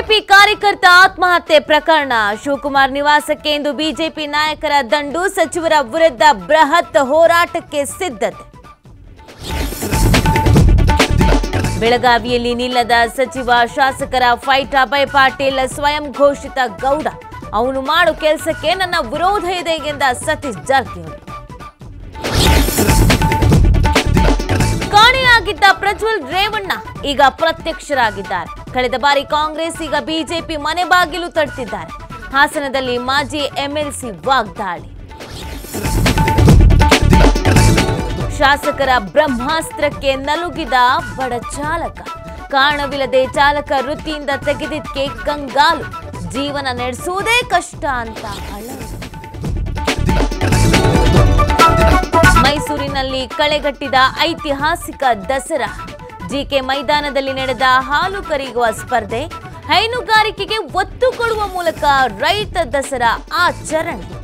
BJP ಕಾರ್ಯಕರ್ತ ಆತ್ಮಹತ್ಯೆ ಪ್ರಕರಣ ಶಿವಕುಮಾರ್ ನಿವಾಸಕ್ಕೆ ಇಂದು ಬಿಜೆಪಿ ನಾಯಕರ ದಂಡು ಸಚಿವರ ವಿರುದ್ಧ ಬೃಹತ್ ಹೋರಾಟಕ್ಕೆ ಸಿದ್ಧತೆ ಬೆಳಗಾವಿಯಲ್ಲಿ ನಿಲ್ಲದ ಸಚಿವ ಶಾಸಕರ ಫೈಟ್ ಅಭಯ್ ಪಾಟೀಲ್ ಸ್ವಯಂ ಘೋಷಿತ ಗೌಡ ಅವನು ಮಾಡೋ ಕೆಲಸಕ್ಕೆ ನನ್ನ ವಿರೋಧ ಇದೆ ಎಂದ ಸತೀಶ್ ಜಾರಕಿಹೊಳಿ ಕಾಣೆಯಾಗಿದ್ದ ಪ್ರಜ್ವಲ್ ರೇವಣ್ಣ ಈಗ ಪ್ರತ್ಯಕ್ಷರಾಗಿದ್ದಾರೆ ಕಳೆದ ಬಾರಿ ಕಾಂಗ್ರೆಸ್ ಈಗ ಬಿಜೆಪಿ ಮನೆ ಬಾಗಿಲು ತಟ್ಟಿದ್ದಾರೆ ಹಾಸನದಲ್ಲಿ ಮಾಜಿ ಎಂಎಲ್ಸಿ ವಾಗ್ದಾಳಿ ಶಾಸಕರ ಬ್ರಹ್ಮಾಸ್ತ್ರಕ್ಕೆ ನಲುಗಿದ ಬಡ ಚಾಲಕ ಕಾರಣವಿಲ್ಲದೆ ಚಾಲಕ ವೃತ್ತಿಯಿಂದ ತೆಗೆದಿದ್ದಕ್ಕೆ ಕಂಗಾಲು ಜೀವನ ನಡೆಸುವುದೇ ಕಷ್ಟ ಅಂತ ಅಳಲು ಮೈಸೂರಿನಲ್ಲಿ ಕಳೆಗಟ್ಟಿದ ಐತಿಹಾಸಿಕ ದಸರಾ ಜಿಕೆ ಮೈದಾನದಲ್ಲಿ ನಡೆದ ಹಾಲು ಕರೆಯುವ ಸ್ಪರ್ಧೆ ಹೈನುಗಾರಿಕೆಗೆ ಒತ್ತು ಕೊಡುವ ಮೂಲಕ ರೈತ ದಸರಾ ಆಚರಣೆ